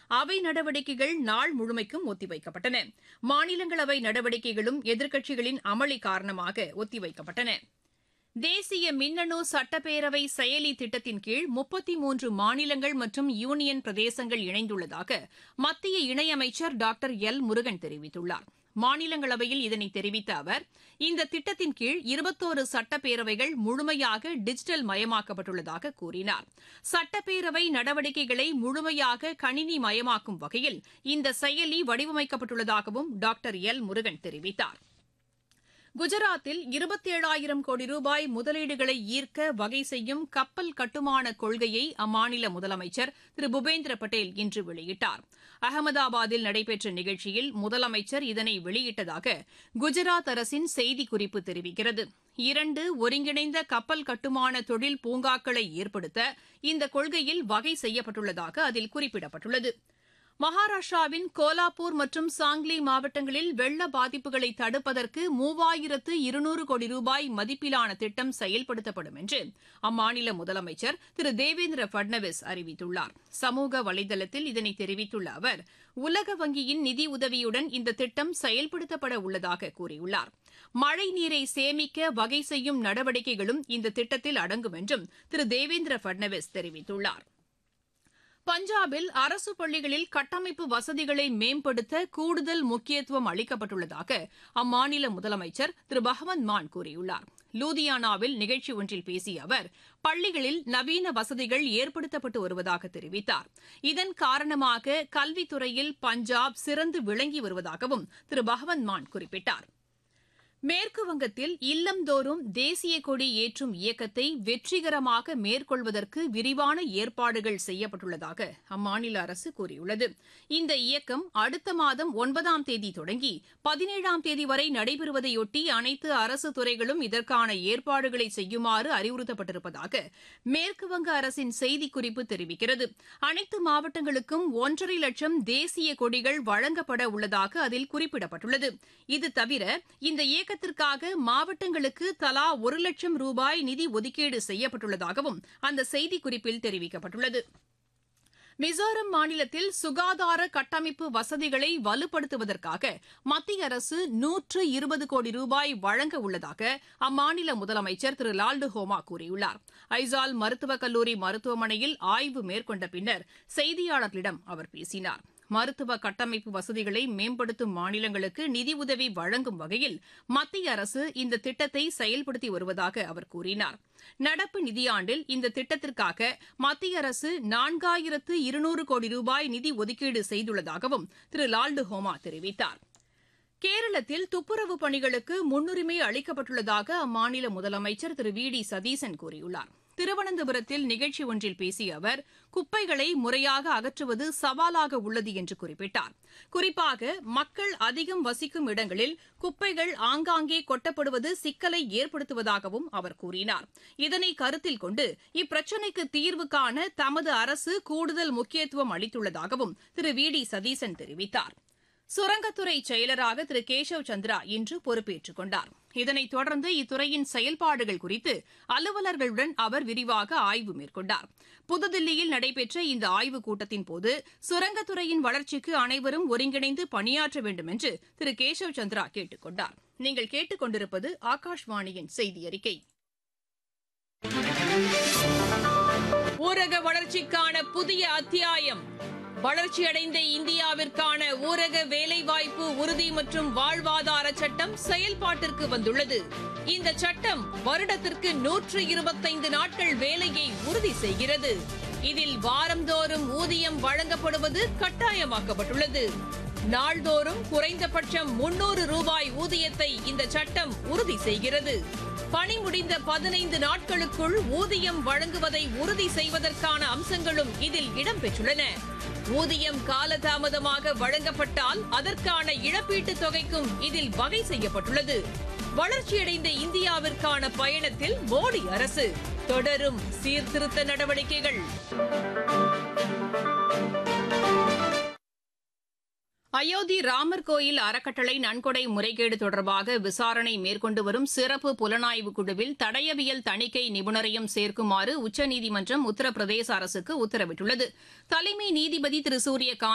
அவை நடவடிக்கைகள் நாள் முழுமைக்கும் ஒத்திவைக்கப்பட்டன மாநிலங்களவை நடவடிக்கைகளும் எதிர்க்கட்சிகளின் அமளி காரணமாக ஒத்திவைக்கப்பட்டன தேசிய மின்னணு சட்டப்பேரவை செயலி திட்டத்தின் கீழ் முப்பத்தி மூன்று மாநிலங்கள் மற்றும் யூனியன் பிரதேசங்கள் இணைந்துள்ளதாக மத்திய இணையமைச்சர் டாக்டர் எல் முருகன் தெரிவித்துள்ளார் மாநிலங்களவையில் இதனை தெரிவித்த அவர் இந்த திட்டத்தின் கீழ் இருபத்தோரு சட்டப்பேரவைகள் முழுமையாக டிஜிட்டல் மயமாக்கப்பட்டுள்ளதாக கூறினார் சட்டப்பேரவை நடவடிக்கைகளை முழுமையாக கணினி மயமாக்கும் வகையில் இந்த செயலி வடிவமைக்கப்பட்டுள்ளதாகவும் டாக்டர் எல் முருகன் தெரிவித்தார் குஜராத்தில் இருபத்தேழாயிரம் கோடி ரூபாய் முதலீடுகளை ஈர்க்க வகை செய்யும் கப்பல் கட்டுமான கொள்கையை அம்மாநில முதலமைச்சர் திரு பூபேந்திர பட்டேல் இன்று வெளியிட்டார் அகமதாபாத்தில் நடைபெற்ற நிகழ்ச்சியில் முதலமைச்சர் இதனை வெளியிட்டதாக குஜராத் அரசின் செய்திக்குறிப்பு தெரிவிக்கிறது இரண்டு ஒருங்கிணைந்த கப்பல் கட்டுமான தொழில் பூங்காக்களை ஏற்படுத்த இந்த கொள்கையில் வகை செய்யப்பட்டுள்ளதாக அதில் குறிப்பிடப்பட்டுள்ளது மகாராஷ்டிராவின் கோலாப்பூர் மற்றும் சாங்லி மாவட்டங்களில் வெள்ள பாதிப்புகளை தடுப்பதற்கு மூவாயிரத்து இருநூறு கோடி ரூபாய் மதிப்பிலான திட்டம் செயல்படுத்தப்படும் என்று அம்மாநில முதலமைச்சர் திரு தேவேந்திர பட்னவிஸ் அறிவித்துள்ளார் சமூக வலைதளத்தில் இதனை தெரிவித்துள்ள அவர் உலக வங்கியின் நிதி உதவியுடன் இந்த திட்டம் செயல்படுத்தப்பட உள்ளதாக கூறியுள்ளார் மழை நீரை சேமிக்க வகை செய்யும் நடவடிக்கைகளும் இந்த திட்டத்தில் அடங்கும் என்றும் திரு தேவேந்திர பட்னவிஸ் தெரிவித்துள்ளாா் பஞ்சாபில் அரசு பள்ளிகளில் கட்டமைப்பு வசதிகளை மேம்படுத்த கூடுதல் முக்கியத்துவம் அளிக்கப்பட்டுள்ளதாக அம்மாநில முதலமைச்சர் திரு பகவந்த் மான் கூறியுள்ளார் லூதியானாவில் நிகழ்ச்சி ஒன்றில் பேசிய அவர் பள்ளிகளில் நவீன வசதிகள் ஏற்படுத்தப்பட்டு வருவதாக தெரிவித்தார் இதன் காரணமாக கல்வித்துறையில் பஞ்சாப் சிறந்து விளங்கி வருவதாகவும் திரு பகவந்த் மான் குறிப்பிட்டார் மேற்கு வங்கத்தில் இல்லந்தோறும் தேசிய கொடி ஏற்றும் இயக்கத்தை வெற்றிகரமாக மேற்கொள்வதற்கு விரிவான ஏற்பாடுகள் செய்யப்பட்டுள்ளதாக அம்மாநில அரசு கூறியுள்ளது இந்த இயக்கம் அடுத்த மாதம் ஒன்பதாம் தேதி தொடங்கி பதினேழாம் தேதி வரை நடைபெறுவதையொட்டி அனைத்து அரசு துறைகளும் இதற்கான ஏற்பாடுகளை செய்யுமாறு அறிவுறுத்தப்பட்டிருப்பதாக மேற்குவங்க அரசின் செய்திக்குறிப்பு தெரிவிக்கிறது அனைத்து மாவட்டங்களுக்கும் ஒன்றரை லட்சம் தேசிய கொடிகள் வழங்கப்பட உள்ளதாக அதில் குறிப்பிடப்பட்டுள்ளது இது தவிர இந்த இயக்கத்திற்காக மாவட்டங்களுக்கு தலா ஒரு லட்சம் ரூபாய் நிதி ஒதுக்கீடு செய்யப்பட்டுள்ளதாகவும் அந்த செய்திக்குறிப்பில் தெரிவிக்கப்பட்டுள்ளது மிசோரம் மாநிலத்தில் சுகாதார கட்டமைப்பு வசதிகளை வலுப்படுத்துவதற்காக மத்திய அரசு நூற்று இருபது கோடி ரூபாய் வழங்க உள்ளதாக அம்மாநில முதலமைச்சர் திரு லால்டு ஹோமா கூறியுள்ளார் ஐசால் மருத்துவக் கல்லூரி மருத்துவமனையில் ஆய்வு மேற்கொண்ட பின்னர் செய்தியாளர்களிடம் அவர் பேசினார் மருத்துவ கட்டமைப்பு வசதிகளை மேம்படுத்தும் மாநிலங்களுக்கு நிதியுதவி வழங்கும் வகையில் மத்திய அரசு இந்த திட்டத்தை செயல்படுத்தி வருவதாக அவர் கூறினார் நடப்பு நிதியாண்டில் இந்த திட்டத்திற்காக மத்திய அரசு நான்காயிரத்து இருநூறு கோடி ரூபாய் நிதி ஒதுக்கீடு செய்துள்ளதாகவும் திரு லால்டு ஹோமா தெரிவித்தார் கேரளத்தில் துப்புரவு பணிகளுக்கு முன்னுரிமை அளிக்கப்பட்டுள்ளதாக அம்மாநில முதலமைச்சர் திரு வி டி சதீசன் கூறியுள்ளார் திருவனந்தபுரத்தில் நிகழ்ச்சி ஒன்றில் பேசிய அவர் குப்பைகளை முறையாக அகற்றுவது சவாலாக உள்ளது என்று குறிப்பிட்டார் குறிப்பாக மக்கள் அதிகம் வசிக்கும் இடங்களில் குப்பைகள் ஆங்காங்கே கொட்டப்படுவது சிக்கலை ஏற்படுத்துவதாகவும் அவர் கூறினார் இதனை கருத்தில் கொண்டு இப்பிரச்சினைக்கு தீர்வு காண தமது அரசு கூடுதல் முக்கியத்துவம் அளித்துள்ளதாகவும் திரு வி டி சதீசன் தெரிவித்தார் சுரங்கத்துறை செயலராக திரு கேசவ் சந்திரா இன்று பொறுப்பேற்றுக் கொண்டார் இதனைத் தொடர்ந்து இத்துறையின் செயல்பாடுகள் குறித்து அலுவலர்களுடன் அவர் விரிவாக ஆய்வு மேற்கொண்டார் புதுதில்லியில் நடைபெற்ற இந்த ஆய்வுக் கூட்டத்தின் போது சுரங்கத்துறையின் வளர்ச்சிக்கு அனைவரும் ஒருங்கிணைந்து பணியாற்ற வேண்டும் என்று திரு கேசவ் சந்திரா கேட்டுக் கொண்டார் நீங்கள் கேட்டுக் கொண்டிருப்பது ஆகாஷ்வாணியின் செய்தி அறிக்கை ஊரக வளர்ச்சிக்கான புதிய அத்தியாயம் வளர்ச்சியடைந்த இந்தியாவிற்கான ஊரக வேலைவாய்ப்பு உறுதி மற்றும் வாழ்வாதார சட்டம் செயல்பாட்டிற்கு வந்துள்ளது இந்த சட்டம் வருடத்திற்கு நூற்று இருபத்தைந்து நாட்கள் வேலையை உறுதி செய்கிறது இதில் வாரந்தோறும் ஊதியம் வழங்கப்படுவது கட்டாயமாக்கப்பட்டுள்ளது நாள்தோறும் குறைந்தபட்சம் முன்னூறு ரூபாய் ஊதியத்தை இந்த சட்டம் உறுதி செய்கிறது பணி முடிந்த பதினைந்து நாட்களுக்குள் ஊதியம் வழங்குவதை உறுதி செய்வதற்கான அம்சங்களும் இதில் இடம்பெற்றுள்ளன ஊதியம் காலதாமதமாக வழங்கப்பட்டால் அதற்கான இழப்பீட்டுத் தொகைக்கும் இதில் வகை செய்யப்பட்டுள்ளது வளர்ச்சியடைந்த இந்தியாவிற்கான பயணத்தில் மோடி அரசு தொடரும் சீர்திருத்த நடவடிக்கைகள் அயோத்தி ராமர் கோயில் அறக்கட்டளை நன்கொடை முறைகேடு தொடர்பாக விசாரணை மேற்கொண்டு வரும் சிறப்பு புலனாய்வு குழுவில் தடயவியல் தணிக்கை நிபுணரையும் சேர்க்குமாறு உச்சநீதிமன்றம் உத்தரப்பிரதேச அரசுக்கு உத்தரவிட்டுள்ளது தலைமை நீதிபதி திரு சூரியகாந்த்